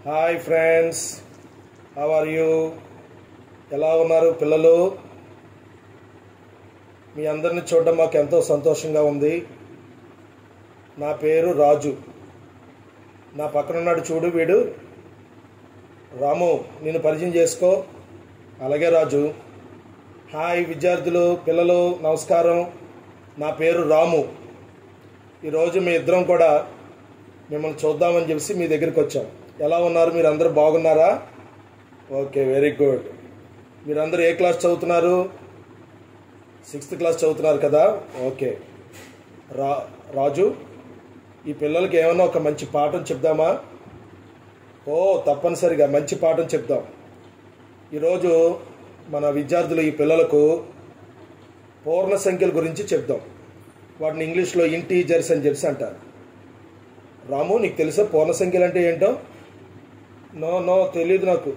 hi friends how are you ఎలా ఉన్నారు పిల్లలు మీ అందరిని చూడడం మాకు ఎంతో సంతోషంగా ఉంది నా పేరు రాజు నా పక్కన ఉన్నాడు చూడు వీడు రాము నేను పరిచయం చేసుకో అలాగే రాజు హాయ్ విద్యార్థులు పిల్లలు నమస్కారం నా పేరు రాము ఈరోజు మీ ఇద్దరం కూడా మిమ్మల్ని చూద్దామని చెప్పి మీ దగ్గరికి వచ్చాం ఎలా ఉన్నారు మీరు అందరూ బాగున్నారా ఓకే వెరీ గుడ్ మీరందరూ ఏ క్లాస్ చదువుతున్నారు సిక్స్త్ క్లాస్ చదువుతున్నారు కదా ఓకే రా రాజు ఈ పిల్లలకి ఏమన్నా ఒక మంచి పాఠం చెప్దామా ఓ తప్పనిసరిగా మంచి పాఠం చెప్దాం ఈరోజు మన విద్యార్థులు ఈ పిల్లలకు పూర్ణ సంఖ్యల గురించి చెప్దాం వాటిని ఇంగ్లీష్లో ఇంటీజర్స్ అని చెప్పి అంటారు రాము నీకు తెలుసా పూర్ణ సంఖ్యలు అంటే ఏంటో నో నో తెలియదు నాకు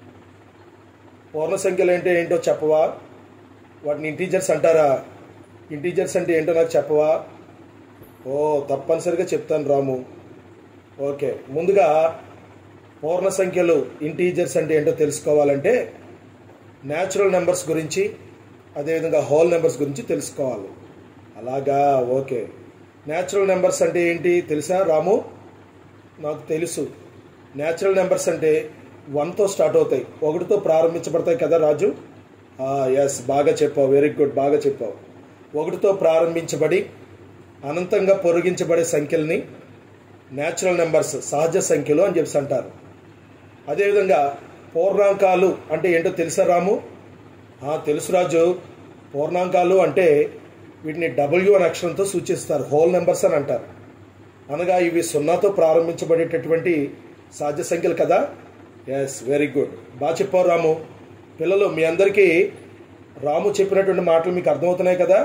పూర్ణ సంఖ్యలు అంటే ఏంటో చెప్పవా వాటిని ఇంటీజర్స్ అంటారా ఇంటీజర్స్ అంటే ఏంటో నాకు చెప్పవా ఓ తప్పనిసరిగా చెప్తాను రాము ఓకే ముందుగా పూర్ణ సంఖ్యలు ఇంటీజర్స్ అంటే ఏంటో తెలుసుకోవాలంటే న్యాచురల్ నెంబర్స్ గురించి అదేవిధంగా హోల్ నెంబర్స్ గురించి తెలుసుకోవాలి అలాగా ఓకే న్యాచురల్ నెంబర్స్ అంటే ఏంటి తెలుసా రాము నాకు తెలుసు న్యాచురల్ నెంబర్స్ అంటే వన్తో స్టార్ట్ అవుతాయి ఒకటితో ప్రారంభించబడతాయి కదా రాజు ఎస్ బాగా చెప్పావు వెరీ గుడ్ బాగా చెప్పావు ఒకటితో ప్రారంభించబడి అనంతంగా పొరిగించబడే సంఖ్యల్ని న్యాచురల్ నెంబర్స్ సహజ సంఖ్యలు అని చెప్పి అంటారు అదేవిధంగా పూర్ణాంకాలు అంటే ఏంటో తెలుసా రాము ఆ, తెలుసు రాజు పూర్ణాంకాలు అంటే వీటిని డబ్ల్యూ అనే అక్షరంతో సూచిస్తారు హోల్ నెంబర్స్ అని అంటారు అనగా ఇవి సున్నాతో ప్రారంభించబడేటటువంటి సాధ్య సంఖ్యలు కదా ఎస్ వెరీ గుడ్ బాగా చెప్పావు రాము పిల్లలు మీ అందరికీ రాము చెప్పినటువంటి మాటలు మీకు అర్థమవుతున్నాయి కదా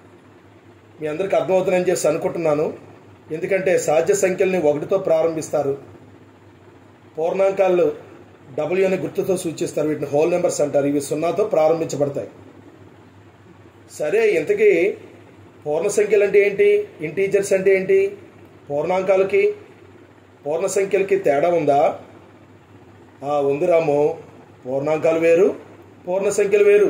మీ అందరికీ అర్థమవుతున్నాయని చెప్పి అనుకుంటున్నాను ఎందుకంటే సాధ్య సంఖ్యల్ని ఒకటితో ప్రారంభిస్తారు పూర్ణాంకాలు డబ్ల్యూ అనే గుర్తుతో సూచిస్తారు వీటిని హోల్ నెంబర్స్ అంటారు ఇవి సున్నాతో ప్రారంభించబడతాయి సరే ఇంతకీ పూర్ణ సంఖ్యలు అంటే ఏంటి ఇంటీజర్స్ అంటే ఏంటి పూర్ణాంకాలకి పూర్ణ సంఖ్యలకి తేడా ఉందా ఆ, ఉంది రాము పూర్ణాంకాలు వేరు పూర్ణ సంఖ్యలు వేరు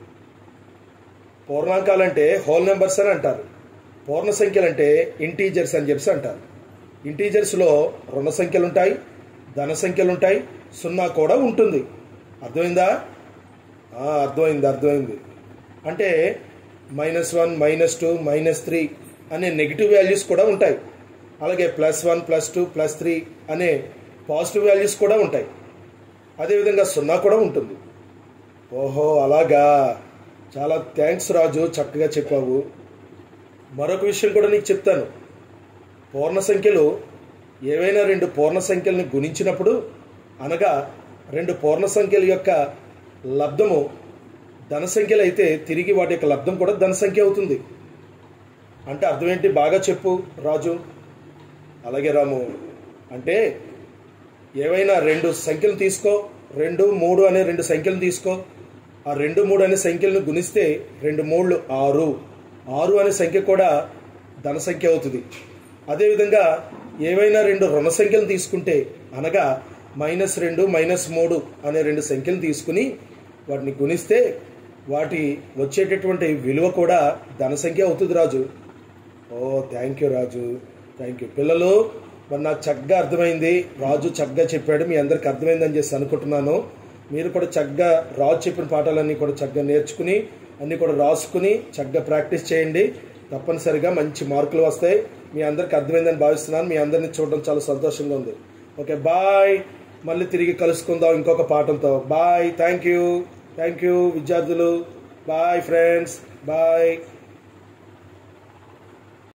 పూర్ణాంకాలు అంటే హోల్ నెంబర్స్ అని అంటారు పూర్ణ సంఖ్యలు అంటే ఇంటీజర్స్ అని చెప్పి అంటారు ఇంటీజర్స్లో రుణ సంఖ్యలు ఉంటాయి ధన సంఖ్యలు ఉంటాయి సున్నా కూడా ఉంటుంది అర్థమైందా ఆ, అర్థమైంది అర్థమైంది అంటే minus one minus two minus three అనే నెగిటివ్ వాల్యూస్ కూడా ఉంటాయి అలాగే plus one plus two plus three అనే పాజిటివ్ వాల్యూస్ కూడా ఉంటాయి అదేవిధంగా సున్నా కూడా ఉంటుంది ఓహో అలాగా చాలా థ్యాంక్స్ రాజు చక్కగా చెప్పావు మరొక విషయం కూడా నీకు చెప్తాను పూర్ణ సంఖ్యలు ఏవైనా రెండు పూర్ణ సంఖ్యల్ని గుణించినప్పుడు అనగా రెండు పూర్ణ సంఖ్యల యొక్క లబ్ధము ధన సంఖ్యలు అయితే తిరిగి వాటి యొక్క లబ్ధం కూడా ధన సంఖ్య అవుతుంది అంటే అర్థం ఏంటి బాగా చెప్పు రాజు అలాగే రాము అంటే ఏవైనా రెండు సంఖ్యలు తీసుకో రెండు మూడు అనే రెండు సంఖ్యలు తీసుకో ఆ రెండు మూడు అనే సంఖ్యలను గుణిస్తే రెండు మూడు ఆరు ఆరు అనే సంఖ్య కూడా ధన సంఖ్య అవుతుంది అదేవిధంగా ఏవైనా రెండు రుణ సంఖ్యలు తీసుకుంటే అనగా మైనస్ రెండు మైనస్ మూడు అనే రెండు సంఖ్యలు తీసుకుని వాటిని గుణిస్తే వాటి వచ్చేటటువంటి విలువ కూడా ధన సంఖ్య అవుతుంది రాజు ఓ thank you Raju thank you పిల్లలు మరి నాకు చక్కగా అర్థమైంది రాజు చక్కగా చెప్పాడు మీ అందరికి అర్థమైందని చేసి అనుకుంటున్నాను మీరు కూడా చక్కగా రాజు చెప్పిన పాఠాలన్నీ కూడా చక్కగా నేర్చుకుని అన్నీ కూడా రాసుకుని చక్కగా ప్రాక్టీస్ చేయండి తప్పనిసరిగా మంచి మార్కులు వస్తాయి మీ అందరికి అర్థమైందని భావిస్తున్నాను మీ అందరిని చూడడం చాలా సంతోషంగా ఉంది ఓకే బాయ్ మళ్ళీ తిరిగి కలుసుకుందాం ఇంకొక పాఠంతో bye thank you thank you విద్యార్థులు బాయ్ ఫ్రెండ్స్ బాయ్